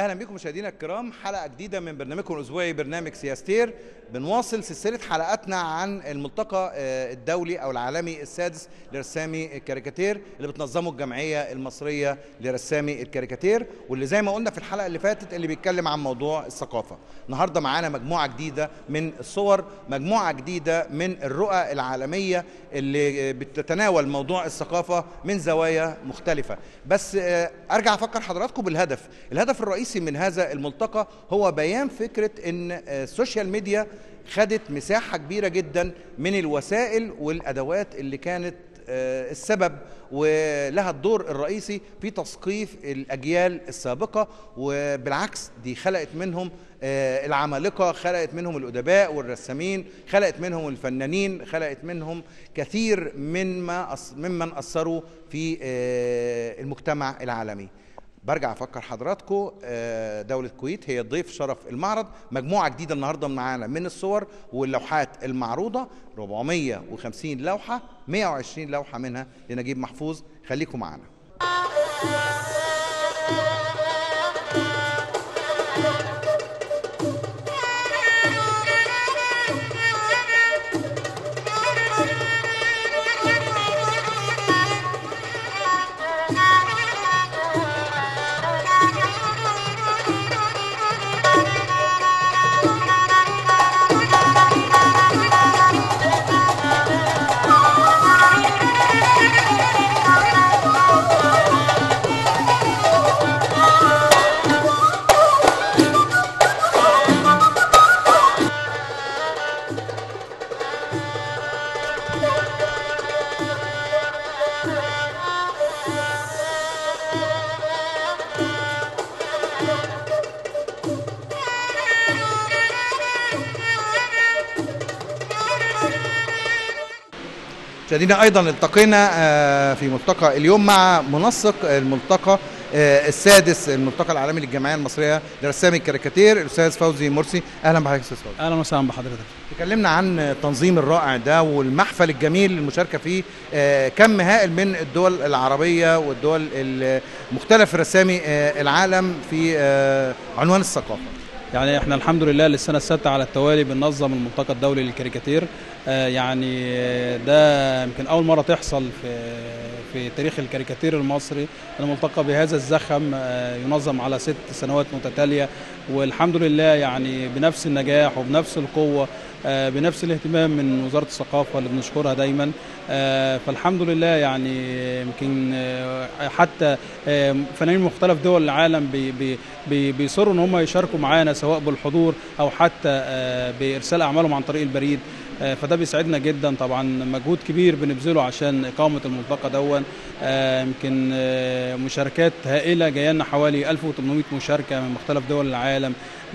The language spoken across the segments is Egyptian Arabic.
اهلا بكم مشاهدينا الكرام حلقه جديده من برنامجكم الاسبوعي برنامج سياستير بنواصل سلسله حلقاتنا عن الملتقى آه، الدولي او العالمي السادس لرسامي الكاريكاتير اللي بتنظمه الجمعيه المصريه لرسامي الكاريكاتير واللي زي ما قلنا في الحلقه اللي فاتت اللي بيتكلم عن موضوع الثقافه النهارده معانا مجموعه جديده من الصور مجموعه جديده من الرؤى العالميه اللي بتتناول موضوع الثقافه من زوايا مختلفه بس آه، ارجع افكر حضراتكم بالهدف الهدف الرئيسي من هذا الملتقى هو بيان فكره ان آه، السوشيال ميديا خدت مساحه كبيره جدا من الوسائل والادوات اللي كانت آه، السبب ولها الدور الرئيسي في تثقيف الاجيال السابقه وبالعكس دي خلقت منهم آه، العمالقه خلقت منهم الادباء والرسامين خلقت منهم الفنانين خلقت منهم كثير مما أص- ممن اثروا في آه، المجتمع العالمي برجع افكر حضراتكم آه، دولة الكويت هي ضيف شرف المعرض مجموعة جديدة النهاردة معانا من الصور واللوحات المعروضة 450 لوحة 120 لوحة منها لنجيب محفوظ خليكم معانا مشاهدينا ايضا التقينا آه، في ملتقى اليوم مع منسق الملتقى آه، السادس الملتقى العالمي للجمعيه المصريه لرسامي الكاريكاتير الاستاذ فوزي مرسي اهلا بحضرتك استاذ فوزي اهلا وسهلا بحضرتك تكلمنا عن التنظيم الرائع ده والمحفل الجميل المشاركه فيه آه، كم هائل من الدول العربيه والدول ال- مختلف رسامي آه، العالم في آه، عنوان الثقافه يعني احنا الحمد لله للسنه السادسه على التوالي بننظم الملتقى الدولي للكاريكاتير آه، يعني آه، ده يمكن اول مره تحصل في في تاريخ الكاريكاتير المصري الملتقى بهذا الزخم آه، ينظم على ست سنوات متتاليه والحمد لله يعني بنفس النجاح وبنفس القوه آه، بنفس الاهتمام من وزاره الثقافه اللي بنشكرها دايما آه، فالحمد لله يعني يمكن آه، حتى آه، فنانين مختلف دول العالم بي بي بي بيصروا ان هم يشاركوا معانا سواء بالحضور او حتى آه، بارسال اعمالهم عن طريق البريد آه، فده بيساعدنا جدا طبعا مجهود كبير بنبذله عشان اقامه الملتقى دون آه، يمكن آه، مشاركات هائله جايه لنا حوالي 1800 مشاركه من مختلف دول العالم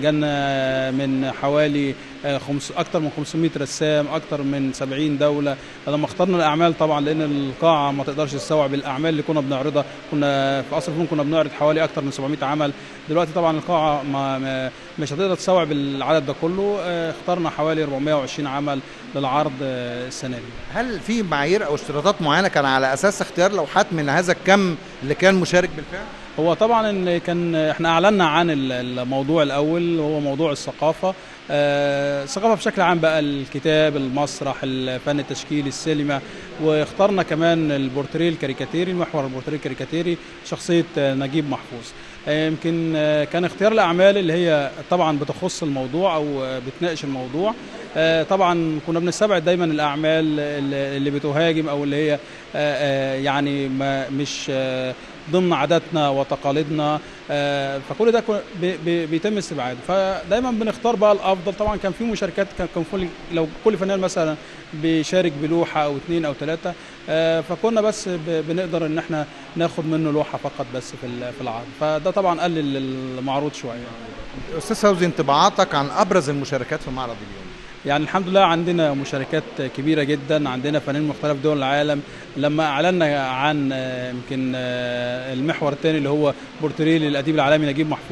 جانا من حوالي آه، خمس اكتر من 500 رسام اكتر من 70 دوله لما اخترنا الاعمال طبعا لان القاعه ما تقدرش تستوعب الاعمال اللي كنا بنعرضها كنا في قصر الفنون كنا بنعرض حوالي اكتر من 700 عمل دلوقتي طبعا القاعه ما ما- مش هتقدر تستوعب العدد ده كله آه، اخترنا حوالي 420 عمل للعرض آه، السنه دي هل في معايير او اشتراطات معينه كان على اساس اختيار لوحات من هذا الكم اللي كان مشارك بالفعل هو طبعا ان كان احنا اعلنا عن ال- الموضوع الاول وهو موضوع الثقافه آه، الثقافه بشكل عام بقى الكتاب المسرح الفن التشكيلي السينما واخترنا كمان البورتريه الكاريكاتيري المحور البورتريه الكاريكاتيري شخصيه آه، نجيب محفوظ آه، يمكن آه، كان اختيار الاعمال اللي هي طبعا بتخص الموضوع او آه، بتناقش الموضوع آه، طبعا كنا بنستبعد دايما الاعمال اللي اللي بتهاجم او اللي هي آه، آه، يعني ما مش آه، ضمن عاداتنا وتقاليدنا آه، فكل ده كو- بي- بي- بيتم استبعاده فدايما بنختار بقى الافضل طبعا كان في مشاركات كان كان كل لو كل فنان مثلا بيشارك بلوحه او اثنين او ثلاثه فكنا بس ب- بنقدر ان احنا ناخد منه لوحه فقط بس في ال- في العرض فده طبعا قلل المعروض شويه استاذ فوزي انطباعاتك عن ابرز المشاركات في معرض اليوم يعني الحمد لله عندنا مشاركات كبيره جدا عندنا فنانين مختلف دول العالم لما اعلنا عن آه، يمكن آه، المحور الثاني اللي هو بورتريه للاديب العالمي نجيب محفوظ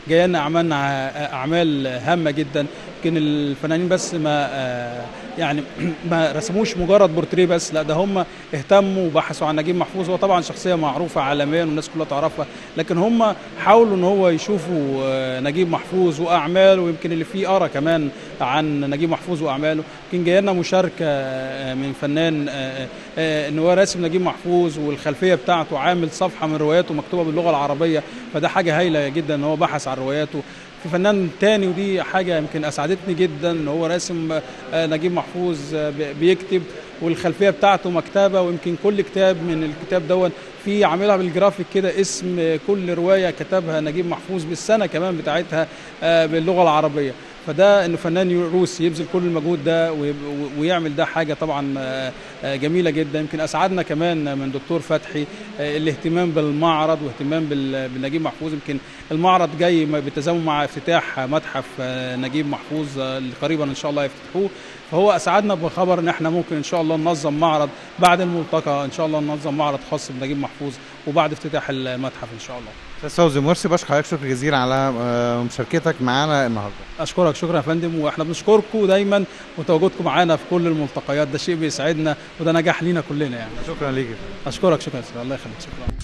جايه لنا اعمال اعمال هامه جدا يمكن الفنانين بس ما يعني ما رسموش مجرد بورتريه بس لا ده هم اهتموا وبحثوا عن نجيب محفوظ هو طبعا شخصيه معروفه عالميا والناس كلها تعرفها لكن هم حاولوا ان هو يشوفوا نجيب محفوظ واعماله ويمكن اللي فيه قرا كمان عن نجيب محفوظ واعماله يمكن جاي لنا مشاركه من فنان ان هو راسم نجيب محفوظ والخلفيه بتاعته عامل صفحه من رواياته مكتوبه باللغه العربيه فده حاجه هايله جدا ان هو بحث عن رواياته في فنان تاني ودي حاجه يمكن اسعدتني جدا ان هو راسم نجيب محفوظ بيكتب والخلفيه بتاعته مكتبه ويمكن كل كتاب من الكتاب دون في عاملها بالجرافيك كده اسم كل روايه كتبها نجيب محفوظ بالسنه كمان بتاعتها باللغه العربيه فده انه فنان روسي يبذل كل المجهود ده ويعمل ده حاجه طبعا جميله جدا يمكن اسعدنا كمان من دكتور فتحي الاهتمام بالمعرض واهتمام بنجيب محفوظ يمكن المعرض جاي بالتزامن مع افتتاح متحف نجيب محفوظ اللي قريبا ان شاء الله يفتتحوه فهو اسعدنا بخبر ان احنا ممكن ان شاء الله ننظم معرض بعد الملتقى ان شاء الله ننظم معرض خاص بنجيب محفوظ وبعد افتتاح المتحف ان شاء الله استاذ فوزي مرسي بشكر حضرتك شكر جزيل على مشاركتك معانا النهارده اشكرك شكرا يا فندم واحنا بنشكركم دايما وتواجدكم معانا في كل الملتقيات ده شيء بيسعدنا وده نجاح لينا كلنا يعني شكرا ليك اشكرك شكرا الله يخليك شكرا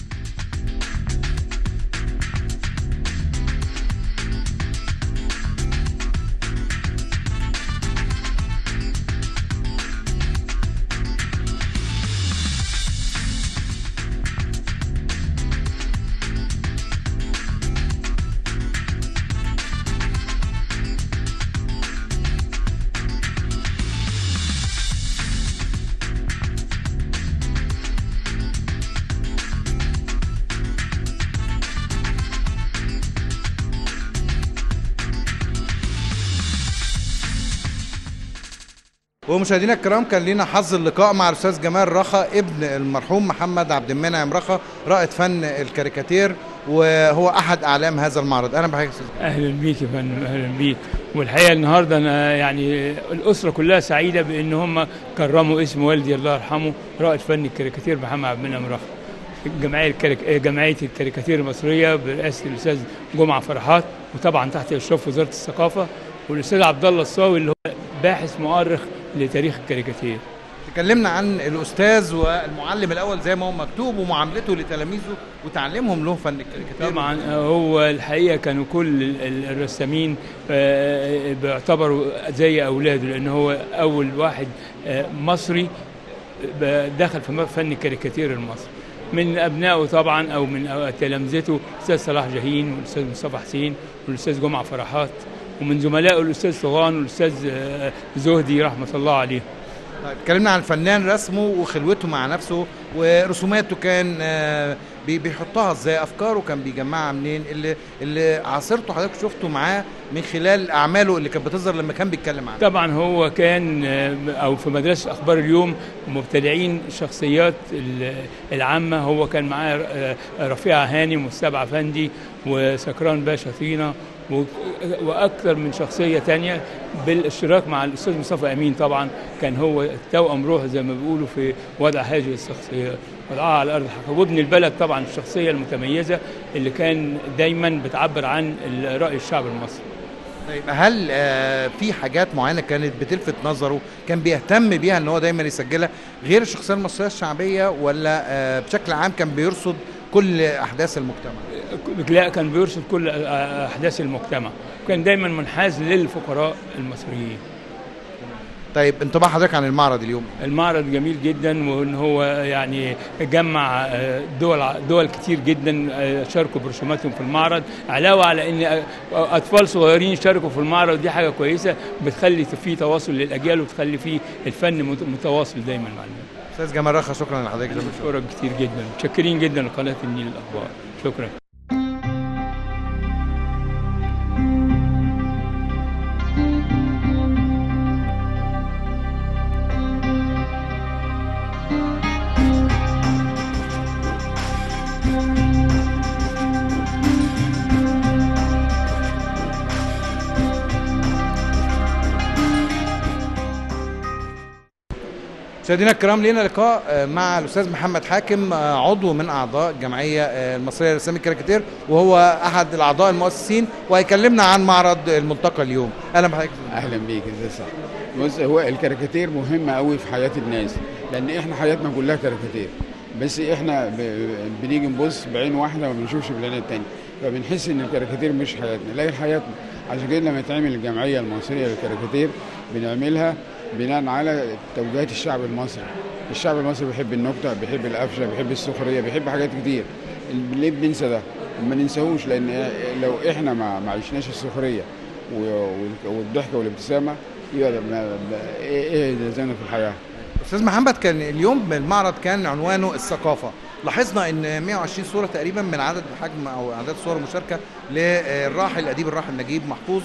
ومشاهدينا الكرام كان لينا حظ اللقاء مع الاستاذ جمال رخا ابن المرحوم محمد عبد المنعم رخا رائد فن الكاريكاتير وهو احد اعلام هذا المعرض اهلا بحضرتك استاذ اهلا بيك يا فندم اهلا بيك والحقيقه النهارده انا يعني الاسره كلها سعيده بان هم كرموا اسم والدي الله يرحمه رائد فن الكاريكاتير محمد عبد المنعم رخا جمعيه الكاريك... جمعيه الكاريكاتير المصريه برئاسه الاستاذ جمعه فرحات وطبعا تحت اشراف وزاره الثقافه والاستاذ عبد الله الصاوي اللي هو باحث مؤرخ لتاريخ الكاريكاتير تكلمنا عن الاستاذ والمعلم الاول زي ما هو مكتوب ومعاملته لتلاميذه وتعليمهم له فن الكاريكاتير طبعا هو الحقيقه كانوا كل الرسامين بيعتبروا زي اولاده لان هو اول واحد مصري دخل في فن الكاريكاتير المصري من ابنائه طبعا او من تلامذته الاستاذ صلاح جاهين والاستاذ مصطفى حسين والاستاذ جمعه فرحات ومن زملائه الاستاذ صغان والاستاذ زهدي رحمه الله عليه اتكلمنا عن الفنان رسمه وخلوته مع نفسه ورسوماته كان بيحطها ازاي افكاره كان بيجمعها منين اللي اللي عاصرته حضرتك شفته معاه من خلال اعماله اللي كانت بتظهر لما كان بيتكلم عنها طبعا هو كان او في مدرسه اخبار اليوم مبتدعين الشخصيات العامه هو كان معاه رفيعه هانم والسبع فندي وسكران باشا طينه واكثر من شخصيه تانية بالاشتراك مع الاستاذ مصطفى امين طبعا كان هو توأم روح زي ما بيقولوا في وضع هذه الشخصيات وضعها على ارض الحقيقه وابن البلد طبعا الشخصيه المتميزه اللي كان دايما بتعبر عن راي الشعب المصري طيب هل آه في حاجات معينه كانت بتلفت نظره كان بيهتم بيها ان هو دايما يسجلها غير الشخصيه المصريه الشعبيه ولا آه بشكل عام كان بيرصد كل احداث المجتمع لا كان بيرصد كل احداث المجتمع كان دايما منحاز للفقراء المصريين طيب انطباع حضرتك عن المعرض اليوم المعرض جميل جدا وان هو يعني جمع دول دول كتير جدا شاركوا برسوماتهم في المعرض علاوه على ان اطفال صغيرين شاركوا في المعرض دي حاجه كويسه بتخلي في تواصل للاجيال وتخلي في الفن متواصل دايما مع الناس استاذ جمال رخا شكرا لحضرتك بشكرك كتير جدا متشكرين جدا لقناه النيل الاخبار شكرا مشاهدينا الكرام لينا لقاء آه، مع الاستاذ محمد حاكم آه، عضو من اعضاء الجمعيه آه، المصريه لرسام الكاريكاتير وهو احد الاعضاء المؤسسين وهيكلمنا عن معرض الملتقى اليوم اهلا بحضرتك اهلا بيك ازي صح بص هو الكاريكاتير مهم قوي في حياه الناس لان احنا حياتنا كلها كاريكاتير بس احنا ب- بنيجي نبص بعين واحده ما بنشوفش بالعين التانية فبنحس ان الكاريكاتير مش حياتنا لا هي حياتنا عشان كده لما تعمل الجمعيه المصريه للكاريكاتير بنعملها بناء على توجيهات الشعب المصري الشعب المصري بيحب النكته بيحب القفشه بيحب السخريه بيحب حاجات كتير ليه بننسى ده ما ننساهوش لان لو احنا ما ما عشناش السخريه و- والضحكه والابتسامه يبقى ما- ما- ايه ايه لازمنا في الحياه استاذ محمد كان اليوم المعرض كان عنوانه الثقافه لاحظنا ان 120 صوره تقريبا من عدد حجم او اعداد صور مشاركه للراحل الاديب الراحل نجيب محفوظ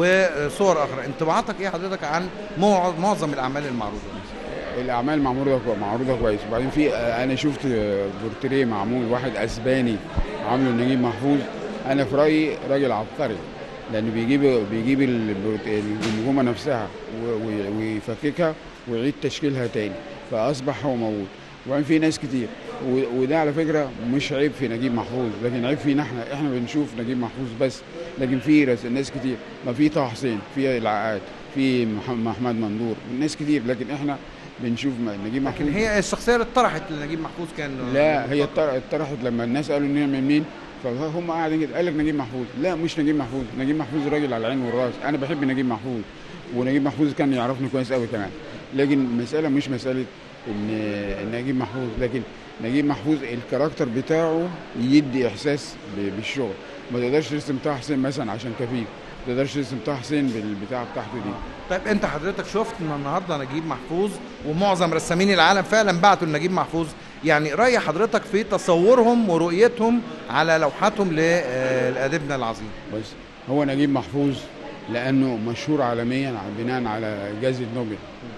وصور اخرى انطباعاتك ايه حضرتك عن مع- معظم الاعمال المعروضه الاعمال معروضه كو- معروضه كويس وبعدين في انا شفت بورتريه معمول واحد اسباني عامله نجيب محفوظ انا في رايي راجل عبقري لان بيجيب بيجيب البروت- النجومه نفسها و- و- ويفككها ويعيد تشكيلها تاني فاصبح هو موجود وبعدين في ناس كتير و- وده على فكره مش عيب في نجيب محفوظ لكن عيب فينا احنا احنا بنشوف نجيب محفوظ بس لكن في رس- ناس كتير ما في طه حسين في العقاد في مح- محمد مندور ناس كتير لكن احنا بنشوف ما- نجيب محفوظ لكن هي الشخصيه اللي اتطرحت لنجيب محفوظ كان لا هي اتطر- اتطرحت لما الناس قالوا ان هي من مين فهم قاعدين كده قال لك نجيب محفوظ لا مش نجيب محفوظ نجيب محفوظ راجل على العين والراس انا بحب نجيب محفوظ ونجيب محفوظ كان يعرفني كويس قوي كمان لكن المساله مش مساله ان إن نجيب محفوظ لكن نجيب محفوظ الكاركتر بتاعه يدي احساس ب- بالشغل ما تقدرش ترسم طه حسين مثلا عشان كفيف ما تقدرش ترسم طه حسين بالبتاع بتاعته دي طيب انت حضرتك شفت ان النهارده نجيب محفوظ ومعظم رسامين العالم فعلا بعتوا لنجيب محفوظ يعني راي حضرتك في تصورهم ورؤيتهم على لوحاتهم لاديبنا العظيم بس هو نجيب محفوظ لانه مشهور عالميا بناء على جائزه نوبل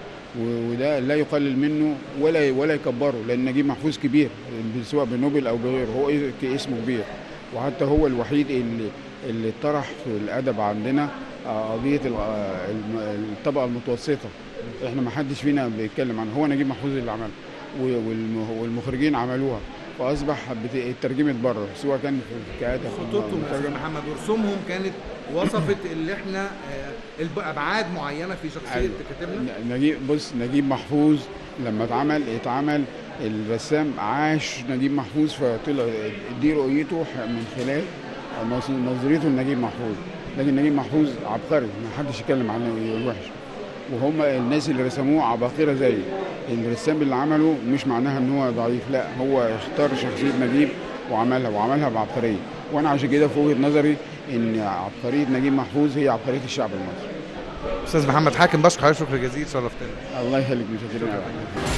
و- وده لا يقلل منه ولا ولا يكبره لان نجيب محفوظ كبير سواء بنوبل او بغيره هو إيه- اسمه كبير وحتى هو الوحيد اللي اللي طرح في الادب عندنا آه، قضيه ال- آه، الم- الطبقه المتوسطه احنا ما حدش فينا بيتكلم عنه هو نجيب محفوظ اللي عملها و- والم- والمخرجين عملوها فاصبح بت- اترجمت بره سواء كان في كاتب خطوطهم يا أستاذ محمد ورسومهم كانت وصفت اللي احنا آه، الب- ابعاد معينه في شخصيه أيوة. كاتبنا نجيب بص نجيب محفوظ لما اتعمل اتعمل الرسام عاش نجيب محفوظ فطلع دي رؤيته من خلال نظ- نظريته لنجيب محفوظ لكن نجيب محفوظ عبقري ما حدش يتكلم عنه يقول وحش وهم الناس اللي رسموه عباقرة زي الرسام اللي عمله مش معناها ان هو ضعيف لا هو اختار شخصية نجيب وعملها وعملها بعبقرية وانا عشان كده في وجهة نظري ان عبقرية نجيب محفوظ هي عبقرية الشعب المصري استاذ محمد حاكم بشكر حضرتك شكر جزيل شرفتنا الله يخليك متشكرين قوي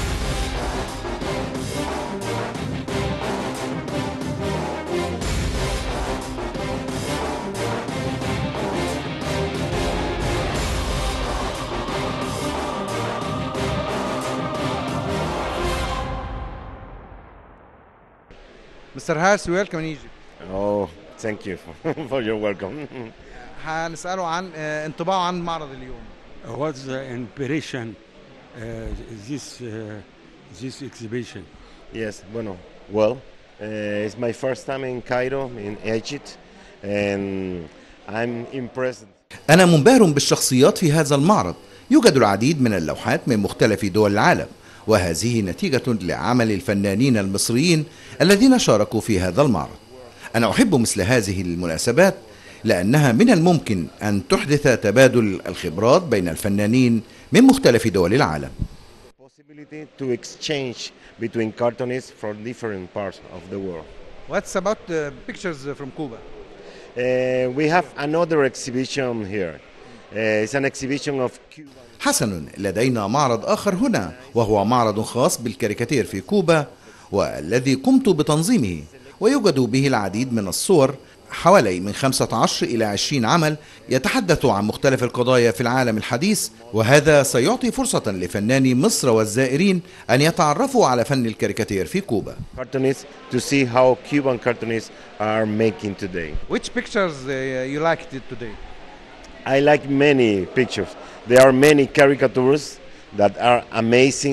مستر هارس ويلكم ان ايجيبت Oh, thank you for, for your welcome. هنساله عن آه، انطباعه عن معرض اليوم What's the impression uh, this uh, this exhibition? yes, bueno, well, uh, it's my first time in Cairo, in Egypt, and I'm impressed. أنا منبهر بالشخصيات في هذا المعرض يوجد العديد من اللوحات من مختلف دول العالم وهذه نتيجة لعمل الفنانين المصريين الذين شاركوا في هذا المعرض أنا أحب مثل هذه المناسبات لأنها من الممكن أن تحدث تبادل الخبرات بين الفنانين من مختلف دول العالم Possibility to exchange between cartoonists from different parts of the world. What's about uh, pictures from Cuba? Uh, we have another exhibition here. Uh, it's an exhibition of Cuban. حسن لدينا معرض آخر هنا وهو معرض خاص بالكاريكاتير في كوبا والذي قمت بتنظيمه ويوجد به العديد من الصور حوالي من 15 إلى 20 عمل يتحدث عن مختلف القضايا في العالم الحديث وهذا سيعطي فرصة لفناني مصر والزائرين أن يتعرفوا على فن الكاريكاتير في كوبا cartoonists to see how Cuban cartoonists are making today. Which pictures uh, you liked it today? I like many pictures. There are many caricatures that are amazing.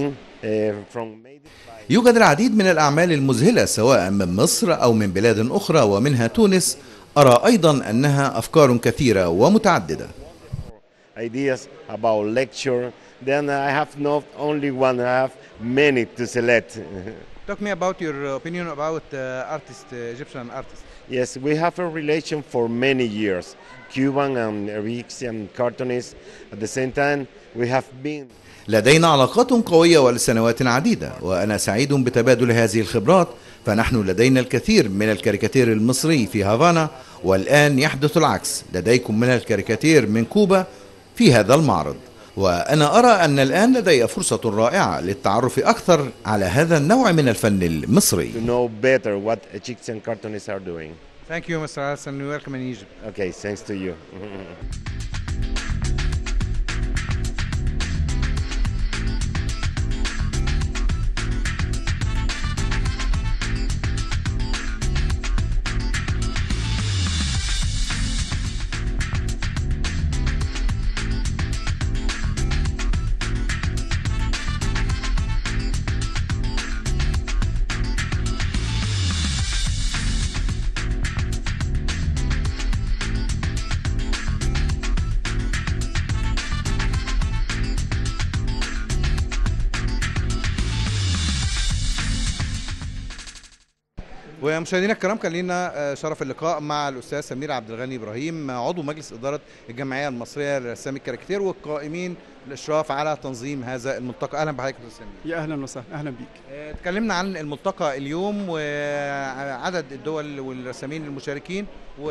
from made by يوجد العديد من الأعمال المذهلة سواء من مصر أو من بلاد أخرى ومنها تونس أرى أيضا أنها أفكار كثيرة ومتعددة ideas about lecture. Then I have not only one, I have many to select. Talk me about your opinion about uh, artist, uh, Egyptian artist. yes, we have a relation for many years. Cuban and Egyptian cartoonists. At the same time, we have been لدينا علاقات قوية ولسنوات عديدة وأنا سعيد بتبادل هذه الخبرات فنحن لدينا الكثير من الكاريكاتير المصري في هافانا والآن يحدث العكس لديكم من الكاريكاتير من كوبا في هذا المعرض وأنا أرى أن الآن لدي فرصة رائعة للتعرف أكثر على هذا النوع من الفن المصري to know better what Egyptian cartoonists are doing. Thank you, Mr. Hassan. Welcome in Egypt. Okay, thanks to you. ومشاهدينا الكرام كان لنا آه، شرف اللقاء مع الاستاذ سمير عبد الغني ابراهيم عضو مجلس اداره الجمعيه المصريه لرسام الكاريكاتير والقائمين الاشراف على تنظيم هذا الملتقى اهلا بحضرتك يا استاذ سمير يا اهلا وسهلا اهلا بيك آه، اتكلمنا عن الملتقى اليوم وعدد الدول والرسامين المشاركين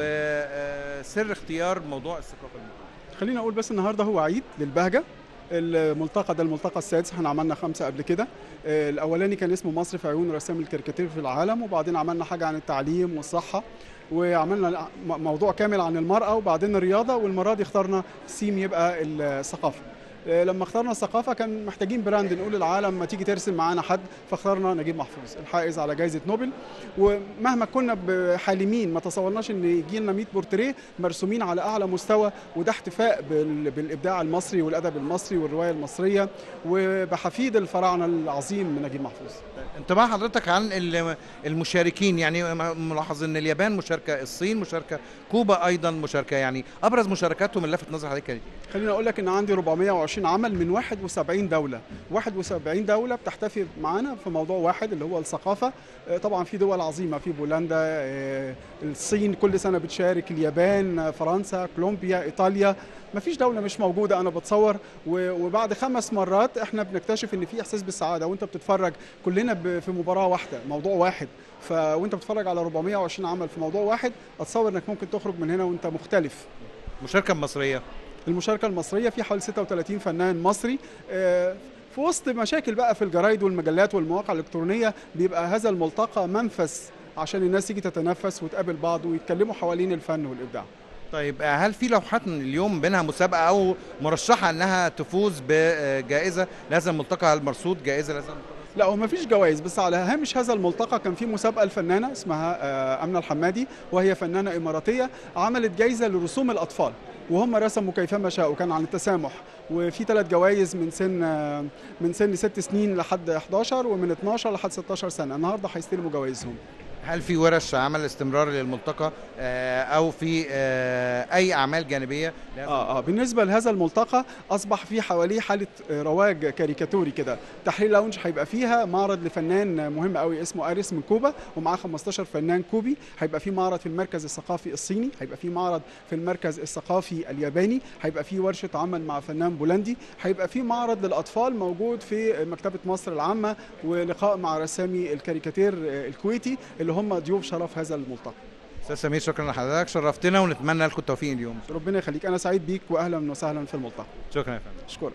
وسر اختيار موضوع الثقافه المصرية. خليني اقول بس النهارده هو عيد للبهجه الملتقى ده الملتقى السادس احنا عملنا خمسه قبل كده آه، الاولاني كان اسمه مصر في عيون رسام الكاريكاتير في العالم وبعدين عملنا حاجه عن التعليم والصحه وعملنا م- موضوع كامل عن المراه وبعدين الرياضه والمره دي اخترنا سيم يبقى الثقافه آه، لما اخترنا الثقافه كان محتاجين براند نقول للعالم ما تيجي ترسم معانا حد فاخترنا نجيب محفوظ الحائز على جائزه نوبل ومهما كنا ب- حالمين ما تصورناش ان يجي لنا 100 بورتريه مرسومين على اعلى مستوى وده احتفاء بال- بالابداع المصري والادب المصري والروايه المصريه وبحفيد الفراعنه العظيم نجيب محفوظ انطباع حضرتك عن ال- المشاركين يعني ملاحظ ان اليابان مشاركه الصين مشاركه كوبا ايضا مشاركه يعني ابرز مشاركاتهم اللي لفت نظر حضرتك كانت إيه؟ خليني اقول لك ان عندي 420 عمل من 71 دوله 71 دوله بتحتفي معانا في موضوع واحد اللي هو الثقافه آه، طبعا في دول عظيمه في بولندا آه، الصين كل سنه بتشارك اليابان آه، فرنسا كولومبيا ايطاليا ما فيش دوله مش موجوده انا بتصور و- وبعد خمس مرات احنا بنكتشف ان في احساس بالسعاده وانت بتتفرج كلنا ب- في مباراه واحده موضوع واحد ف وانت بتتفرج على 420 عمل في موضوع واحد اتصور انك ممكن تخرج من هنا وانت مختلف مشاركه مصريه المشاركة المصرية في حوالي 36 فنان مصري آه، في وسط مشاكل بقى في الجرايد والمجلات والمواقع الإلكترونية بيبقى هذا الملتقى منفس عشان الناس تيجي تتنفس وتقابل بعض ويتكلموا حوالين الفن والإبداع طيب آه، هل في لوحات من اليوم بينها مسابقه او مرشحه انها تفوز بجائزه لهذا الملتقى هل مرصود جائزه لهذا الملتقى لا هو مفيش جوائز بس على هامش هذا الملتقى كان في مسابقة الفنانة اسمها آه، أمنة الحمادي وهي فنانة إماراتية عملت جايزة لرسوم الأطفال وهم رسموا كيفما شاءوا كان عن التسامح وفي ثلاث جوائز من سن آه، من سن ست سنين لحد 11 ومن 12 لحد 16 سنة النهارده هيستلموا جوائزهم هل في ورش عمل استمرار للملتقى آه، او في آه، اي اعمال جانبيه لهذا اه اه بالنسبه لهذا الملتقى اصبح في حواليه حاله آه، رواج كاريكاتوري كده تحرير لاونج هيبقى فيها معرض لفنان مهم قوي اسمه اريس من كوبا ومعاه 15 فنان كوبي هيبقى في معرض في المركز الثقافي الصيني هيبقى في معرض في المركز الثقافي الياباني هيبقى في ورشه عمل مع فنان بولندي هيبقى في معرض للاطفال موجود في مكتبه مصر العامه ولقاء مع رسامي الكاريكاتير آه، الكويتي اللي هم ضيوف شرف هذا الملتقى استاذ سمير شكرا لحضرتك شرفتنا ونتمنى لكم التوفيق اليوم ربنا يخليك انا سعيد بيك واهلا وسهلا في الملتقى شكرا يا فندم اشكرك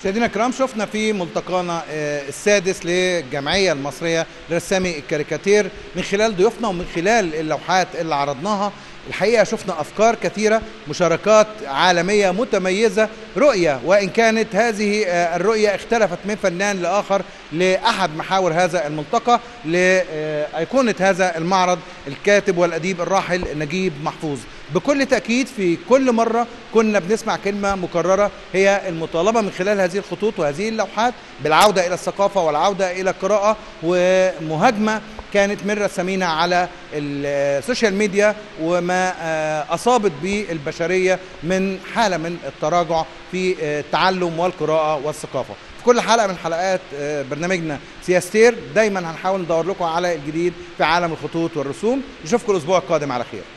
مشاهدينا الكرام شفنا في ملتقانا آه، السادس للجمعيه المصريه لرسامي الكاريكاتير من خلال ضيوفنا ومن خلال اللوحات اللي عرضناها الحقيقه شفنا افكار كثيره مشاركات عالميه متميزه رؤيه وان كانت هذه آه، الرؤيه اختلفت من فنان لاخر لاحد محاور هذا الملتقى لايقونه هذا المعرض الكاتب والاديب الراحل نجيب محفوظ بكل تاكيد في كل مره كنا بنسمع كلمه مكرره هي المطالبه من خلال هذه الخطوط وهذه اللوحات بالعوده الى الثقافه والعوده الى القراءه ومهاجمه كانت من رسامينا على السوشيال ميديا وما آه، اصابت به البشريه من حاله من التراجع في آه، التعلم والقراءه والثقافه في كل حلقه من حلقات آه، برنامجنا سياستير دايما هنحاول ندور لكم على الجديد في عالم الخطوط والرسوم نشوفكم الاسبوع القادم على خير